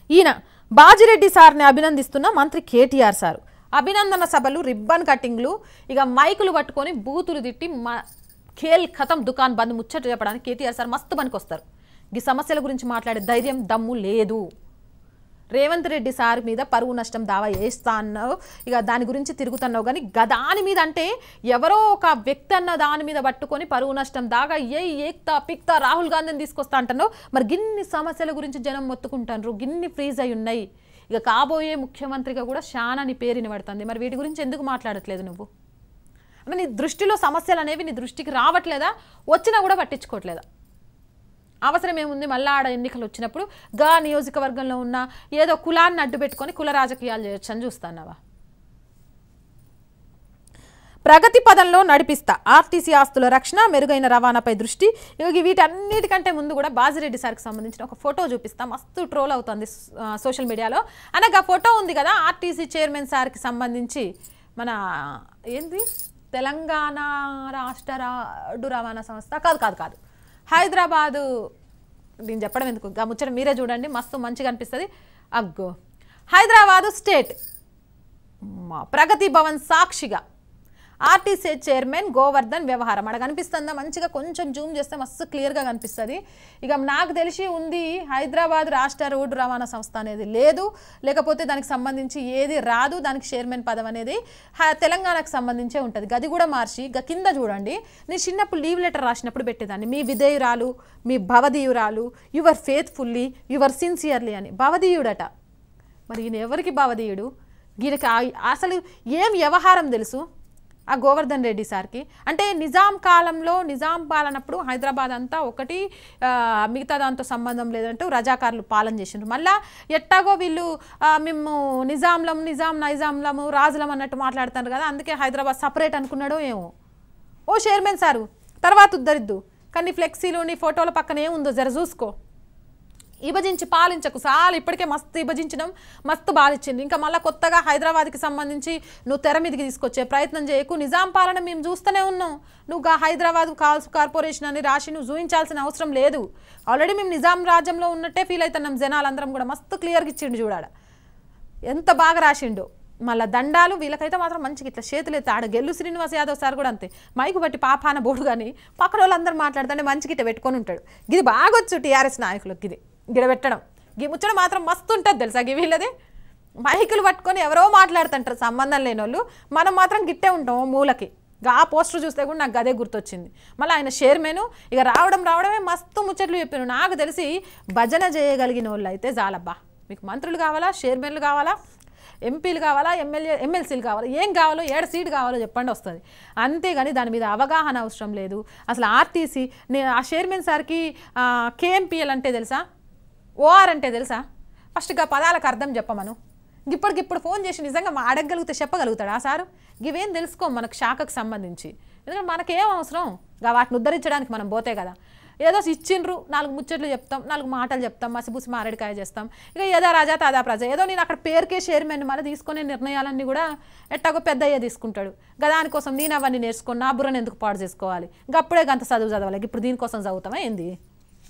ఈయన బాజిరెడ్డి సార్ని అభినందిస్తున్న మంత్రి కేటీఆర్ సారు అభినందన సభలు రిబ్బన్ కటింగ్లు ఇక మైకులు పట్టుకొని బూతులు తిట్టి మా ఖేల్ ఖతం దుకాన్ బంద్ ముచ్చట చెప్పడానికి కేటీఆర్ సార్ మస్తు పనికి వస్తారు ఈ సమస్యల గురించి మాట్లాడే ధైర్యం దమ్ము లేదు రేవంత్ రెడ్డి సార్ మీద పరువు నష్టం దావా వేస్తా అన్నావు ఇక దాని గురించి తిరుగుతున్నావు కానీ దాని మీద అంటే ఎవరో ఒక వ్యక్తి అన్న దాని మీద పట్టుకొని పరువు నష్టం దాగా ఏ ఏక్తా పిక్తా రాహుల్ గాంధీని తీసుకొస్తా అంటున్నావు మరి గిన్ని సమస్యల గురించి జనం మొత్తుకుంటారు గిన్ని ఫ్రీజ్ అయి ఉన్నాయి ఇక కాబోయే ముఖ్యమంత్రిగా కూడా చాలా నీ పేరుని పడుతుంది మరి వీటి గురించి ఎందుకు మాట్లాడట్లేదు నువ్వు అంటే నీ దృష్టిలో సమస్యలు అనేవి నీ దృష్టికి రావట్లేదా వచ్చినా కూడా పట్టించుకోవట్లేదా అవసరం ఏముంది మళ్ళా ఆడ ఎన్నికలు వచ్చినప్పుడు గా నియోజకవర్గంలో ఉన్న ఏదో కులాన్ని అడ్డు పెట్టుకొని కుల రాజకీయాలు చేయొచ్చు అని చూస్తున్నావా ప్రగతి పదంలో నడిపిస్తా ఆర్టీసీ ఆస్తుల రక్షణ మెరుగైన రవాణాపై దృష్టి ఇక వీటన్నిటికంటే ముందు కూడా బాజిరెడ్డి సార్కి సంబంధించిన ఒక ఫోటో చూపిస్తా మస్తు ట్రోల్ అవుతుంది ఆ, సోషల్ మీడియాలో అనగా ఫోటో ఉంది కదా ఆర్టీసీ చైర్మన్ సార్కి సంబంధించి మన ఏంది తెలంగాణ రాష్ట్ర రోడ్డు రవాణా సంస్థ కాదు కాదు కాదు హైదరాబాదు నేను చెప్పడం ఎందుకు గా ముచ్చట మీరే చూడండి మస్తు మంచిగా అనిపిస్తుంది అగ్గో హైదరాబాదు స్టేట్ మా ప్రగతి భవన్ సాక్షిగా ఆర్టీసీ చైర్మన్ గోవర్ధన్ వ్యవహారం అక్కడ కనిపిస్తుందా మంచిగా కొంచెం జూమ్ చేస్తే మస్తు క్లియర్గా కనిపిస్తుంది ఇక నాకు తెలిసి ఉంది హైదరాబాద్ రాష్ట్ర రోడ్డు రవాణా సంస్థ అనేది లేదు లేకపోతే దానికి సంబంధించి ఏది రాదు దానికి చైర్మన్ పదం అనేది హ- తెలంగాణకు సంబంధించే ఉంటుంది గది కూడా మార్చి ఇక కింద చూడండి నేను చిన్నప్పుడు లీవ్ లెటర్ రాసినప్పుడు పెట్టేదాన్ని మీ విధేయురాలు మీ భవదీయురాలు యువర్ ఫేత్ఫుల్లీ యువర్ సిన్సియర్లీ అని భవదీయుడట మరి ఈయన ఎవరికి భవదీయుడు ఈయనకి ఆ- అసలు ఏం వ్యవహారం తెలుసు ఆ గోవర్ధన్ రెడ్డి సార్కి అంటే నిజాం కాలంలో నిజాం పాలనప్పుడు హైదరాబాద్ అంతా ఒకటి ఆ, మిగతా దాంతో సంబంధం లేదంటూ రజాకారులు పాలన చేసిండ్రు మళ్ళా ఎట్టాగో వీళ్ళు ఆ, మేము నిజాంలం నిజాం నైజాంలము రాజులం అన్నట్టు మాట్లాడుతున్నారు కదా అందుకే హైదరాబాద్ సపరేట్ అనుకున్నాడో ఏమో ఓ చైర్మన్ సారు తర్వాత ఉద్ధరిద్దు కానీ ఫ్లెక్సీలు నీ ఫోటోల పక్కన ఏముందో జర చూసుకో విభజించి పాలించకు సాలు ఇప్పటికే మస్తు విభజించడం మస్తు బాధించింది ఇంకా మళ్ళీ కొత్తగా హైదరాబాద్కి సంబంధించి నువ్వు తెర మీదకి తీసుకొచ్చే ప్రయత్నం చేయకు నిజాం పాలన మేము చూస్తూనే ఉన్నాం నువ్వు గా హైదరాబాద్ కాల్స్ కార్పొరేషన్ అని రాసి నువ్వు చూపించాల్సిన అవసరం లేదు ఆల్రెడీ మేము నిజాం రాజ్యంలో ఉన్నట్టే ఫీల్ అవుతున్నాం జనాలందరం కూడా మస్తు క్లియర్గా ఇచ్చిండు చూడాడ ఎంత బాగా రాసిండు మళ్ళీ దండాలు వీళ్ళకైతే మాత్రం మంచిగా ఇట్లా చేతులు ఎత్తి ఆడ గెల్లు శ్రీనివాస్ యాదవ్ సార్ కూడా అంతే మైకు బట్టి పాపాన బోడు కానీ పక్కన వాళ్ళందరూ మాట్లాడుతుంటే మంచిగా ఇట్లా పెట్టుకొని ఉంటాడు ఇది బాగొచ్చు టీఆర్ఎస్ నాయకులకు ఇది గిడ పెట్టడం గి ముచ్చడం మాత్రం మస్తు ఉంటుంది తెలుసా గి వీళ్ళది మైకులు పట్టుకొని ఎవరో మాట్లాడుతుంటారు సంబంధం లేని వాళ్ళు మనం మాత్రం గిట్టే ఉంటాం ఓ మూలకి ఇక ఆ పోస్టర్ చూస్తే కూడా నాకు గదే గుర్తొచ్చింది మళ్ళీ ఆయన చైర్మన్ ఇక రావడం రావడమే మస్తు ముచ్చట్లు చెప్పాను నాకు తెలిసి భజన చేయగలిగిన వాళ్ళు అయితే చాలబ్బా మీకు మంత్రులు కావాలా చైర్మన్లు కావాలా ఎంపీలు కావాలా ఎమ్మెల్యే ఎమ్మెల్సీలు కావాలా ఏం కావాలో ఏడ సీట్ కావాలో చెప్పండి వస్తుంది అంతేగాని దాని మీద అవగాహన అవసరం లేదు అసలు ఆర్టీసీ నేను ఆ చైర్మన్ సార్కి కేఎంపీఎల్ అంటే తెలుసా ఓఆర్ అంటే తెలుసా ఫస్ట్గా పదాలకు అర్థం చెప్పమను ఇప్పటికిప్పుడు ఫోన్ చేసి నిజంగా మా అడగగలిగితే చెప్పగలుగుతాడు ఆ సారు ఇవేం తెలుసుకో మనకు శాఖకు సంబంధించి ఎందుకంటే మనకేం అవసరం గా వాటిని ఉద్ధరించడానికి మనం పోతే కదా ఏదో ఇచ్చిండ్రు నాలుగు ముచ్చట్లు చెప్తాం నాలుగు మాటలు చెప్తాం మసిబూసి మారేడికాయ చేస్తాం ఇక ఏదో రాజా తాదా ప్రజ ఏదో నేను అక్కడ పేరుకే చైర్మన్ మళ్ళీ తీసుకునే నిర్ణయాలన్నీ కూడా ఎట్టాగో పెద్ద అయ్యే తీసుకుంటాడు ఇంకా దానికోసం నేను అవన్నీ నేర్చుకుని నా బుర్రని ఎందుకు పాడు చేసుకోవాలి ఇంకా అప్పుడే గంత చదువు చదవాలి ఇప్పుడు దీనికోసం చదువుతామా ఏంది